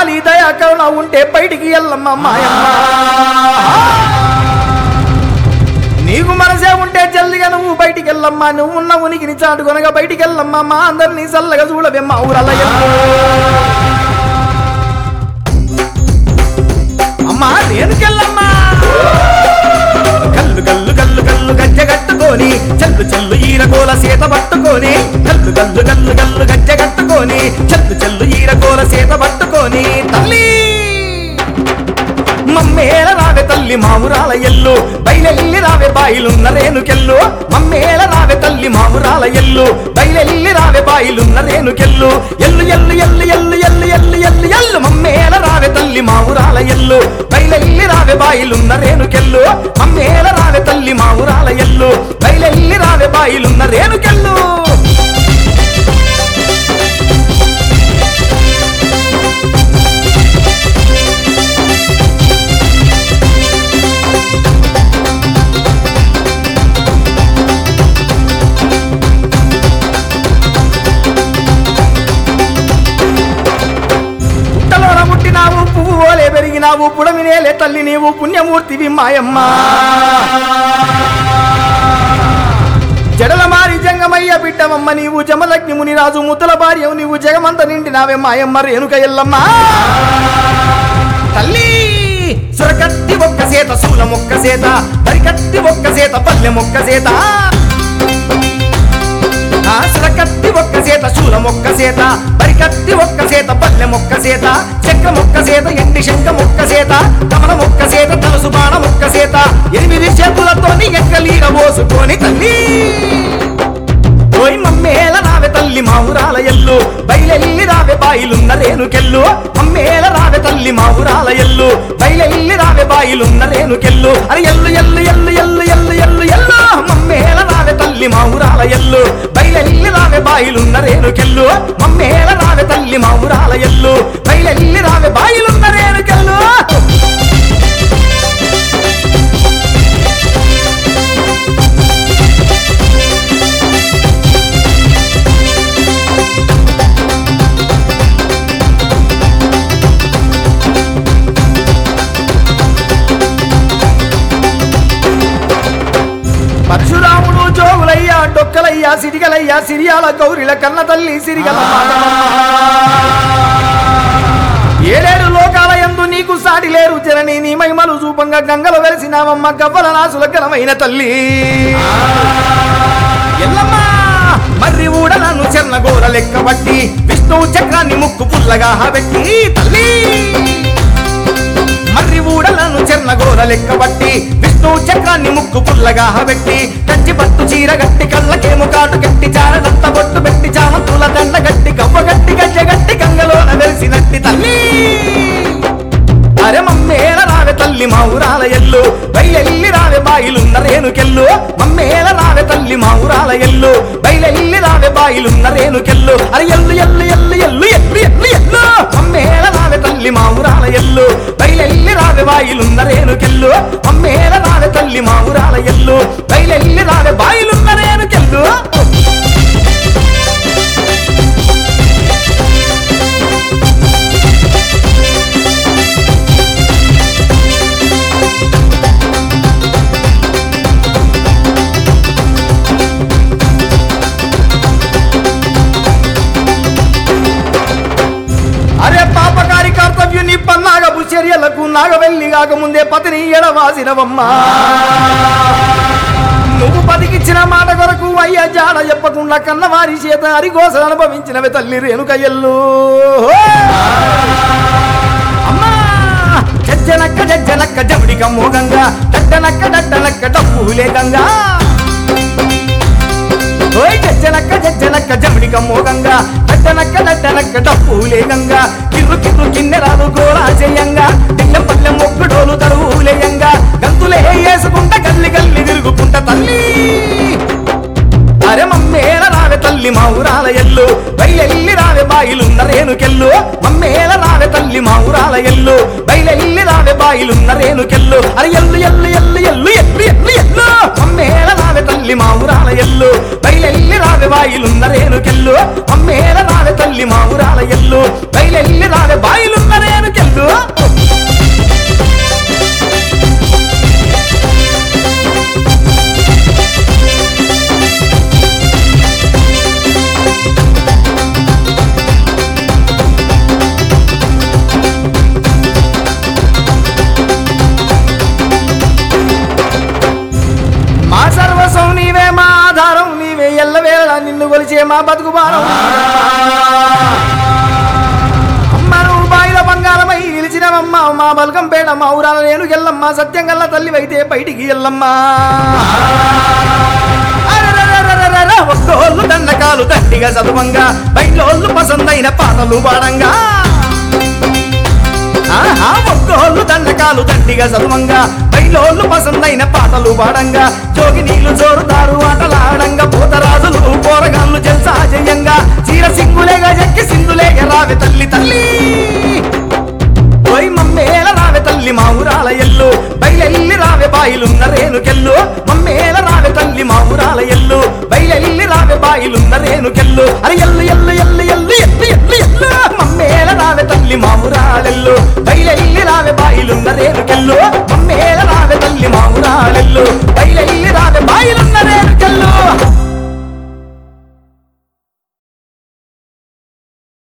జాలి దయా కరుణ ఉంటే బయటికి ఎల్లమ్మ మాయమ్మ నీకు మనసే ఉంటే జల్లిగా నువ్వు బయటికి వెళ్ళమ్మా నువ్వు ఉన్న ఉనికిని చాటుకొనగా బయటికి వెళ్ళమ్మా మా అందరినీ చల్లగా చూడవే ఊరల అమ్మా దేనికెళ్ళమ్మా కల్లు కల్లు కల్లు కల్లు గజ్జె కట్టుకొని చల్లు చల్లు ఈరగోల సీత పట్టుకొని కల్లు కల్లు కల్లు కల్లు గజ్జె కట్టుకొని చల్లు చల్లు ఈరగోల సీత పట్టుకొని తల్లి మమ్మేల రావే తల్లి మామురాల ఎల్లు బయలెల్లి రావే బాయిలున్న రేణుకెల్లు మమ్మేల రావే తల్లి మామురాల ఎల్లు బయలెల్లి రావే బాయిలున్న రేణుకెల్లు ఎల్లు ఎల్లు ఎల్లు ఎల్లు ఎల్లు ఎల్లు ఎల్లు ఎల్లు మమ్మేల రావే తల్లి మామురాల ఎల్లు బయలెల్లి రావే బాయిలున్న రేణుకెల్లు మమ్మేల రావే తల్లి మామురాల ఎల్లు బయలెల్లి రావే బాయిలున్న రేణుకెల్లు పుట్టలోన పుట్టినావు పువ్వు ఓలే పెరిగినావు పుడమినేలే తల్లి నీవు పుణ్యమూర్తివి మాయమ్మ జడల మారి జంగమయ్య బిడ్డవమ్మ నీవు జమలగ్ని మునిరాజు ముద్దల భార్యవు నీవు జగమంత నిండినావే మాయమ్మ రేణుక ఎల్లమ్మ తల్లి సురకత్తి ఒక్క సేత శూల మొక్క సేత పరికత్తి ఒక్క సేత పల్లె మొక్క సేత ఆసరకత్తి ఒక్క సేత శూల మొక్క సేత బరికత్తి ఒక్క సేత పల్లె మొక్క సేత చెక్క మొక్క సేత ఎండి శంక మొక్క సేత కమల మొక్క సేత తలసు బాణ మొక్క సేత ఎనిమిది చేతులతో ఎక్కలీర పోసుకొని తల్లి ఓయ్ మమ్మేల రావె తల్లి మావురాల ఎల్లు బయలెల్లి రావె బాయిలున్న రేణుకెల్లు మమ్మేల రావె తల్లి మావురాల ఎల్లు బయలెల్లి రావె బాయిలున్న రేణుకెల్లు అరే ఎల్లు ఎల్లు ఎల్లు ఎల్లు ఎల్లు ఎల్లు ఎల్లు మమ్మేల రావె తల్లి మావురాల ఎల్లు బయలెల్లి రావె బాయిలున్న రేణుకెల్లు మమ్మేల రావె తల్లి మావురాల ఎల్లు బయలెల్లి రావె బాయిలున్న రేణుకెల్లు పరశురాముడు జోగులయ్యా డొక్కలయ్యా సిరిగలయ్యా సిరియాల గౌరిల కన్న తల్లి సిరిగల ఏడేడు లోకాల యందు నీకు సాటి లేరు జనని నీ మహిమలు చూపంగా గంగలు వెలిసినావమ్మ గవ్వల నాసుల గలమైన తల్లి ఎల్లమ్మ మర్రి ఊడలను చెర్ల గోర లెక్క బట్టి విష్ణువు చక్రాన్ని ముక్కు పుల్లగా పెట్టి తల్లి మర్రి ఊడలను చెర్నగోర లెక్కబట్టి విష్ణు చక్రాన్ని ముక్కు పుల్లగా పెట్టి కంచి పట్టు చీర గట్టి కళ్ళకేము కాటు గట్టి చారదంత బొట్టు పెట్టి చామంతుల దండ గట్టి గవ్వ గట్టి గజ్జ గట్టి గంగలోన వెలిసినట్టి తల్లి అరే మమ్మేల రావే తల్లి మా ఊరాల ఎల్లు బయలెల్లి రావే బాయిలున్న రేణుకెల్లు మమ్మేల రావే తల్లి మా ఊరాల ఎల్లు బయలెల్లి రావే బాయిలున్న రేణుకెల్లు అరే ఎల్లు ఎల్లు ఎల్లు ఎల్లు ఎల్లు ఎల్లు ఎల్లు మమ్మేల రావే తల్లి మా ఊరాల ఎల్లు బయలెల్లి రావే బాయిలున్న రేణుకెల్లు మమ్మేల రావే తల్లి మా ఊరాల ఎల్లు బయలెల్లి రావే బాయిలున్న రేణుకెల్లు అరే పాపకారి కర్తవ్యం నీ పన్నాగపు చర్యలకు నాగవెల్లి కాకముందే పతిని ఎడవాసినవమ్మా నువ్వు పతికిచ్చిన మాట కొరకు అయ్యా జాడ చెప్పకుండా కన్నవారి చేత అరిగోస అనుభవించినవి తల్లి రేణుకయ్యల్లు అమ్మా జజ్జనక్క జజ్జనక్క జమిడిక మోగంగా దడ్డనక్క దడ్డనక్క డబ్బులే గంగా ఓయ్ జజ్జనక్క జజ్జనక్క జమిడిక మోగంగా దడ్డనక్క దడ్డనక్క డప్పులే గంగా కిర్రు కిర్రు కిన్నెరాలు గోళా చేయంగా దిల్లెం పల్లెం మొక్కుడోలు తరువులేయంగా గంతులే వేసుకుంట గల్లి గల్లి తిరుగుకుంట తల్లి అరే మమ్మేల రావే తల్లి మా ఊరాల ఎల్లు బయలెల్లి రావే బాయిలున్న రేణుకెల్లు మమ్మేల రావే తల్లి మా ఊరాల ఎల్లు బయలెల్లి రావే బాయిలున్న రేణుకెల్లు అరే ఎల్లు ఎల్లు ఎల్లు ఎల్లు ఎల్లు ఎల్లు ఎల్లు మమ్మేల రావే తల్లి మా ఊరాల ఎల్లు బయలెల్లి రావే బాయిలున్న రేణుకెల్లు మమ్మేల రావే తల్లి మా ఊరాల ఎల్లు బయలెల్లి రావే బాయిలున్న రేణు మా బతుకు బారం అమ్మ నువ్వు బాయిల బంగారమై నిలిచినవమ్మ మా బల్కంపేట మా ఊరాల నేను గెల్లమ్మ సత్యం గల్ల తల్లివైతే బయటికి ఎల్లమ్మా అరెరెరెరెరెరె, ఒక్కోళ్ళు దండకాలు దండిగా చదువంగా బయటోళ్ళు పసందైన పాటలు పాడంగా ఆహా ఒక్కోళ్ళు దండకాలు దండిగా చదువంగా బయలోళ్ళు పసందైన పాటలు పాడంగా జోగి నీళ్లు జోరుతారు ఆటలాడంగా పోతరాజులు పోరగాళ్ళు జల్సా జయంగా చీర సింగులేగా జక్కి సింధులేగా రావే తల్లి తల్లి ఓయ్ మమ్మేల రావే తల్లి మా ఊరాల ఎల్లు బయలెల్లి రావే బాయిలున్న రేణుకెల్లు మమ్మేల రావే తల్లి మా ఊరాల ఎల్లు బయలెల్లి రావే బాయిలున్న రేణుకెల్లు అరే ఎల్లు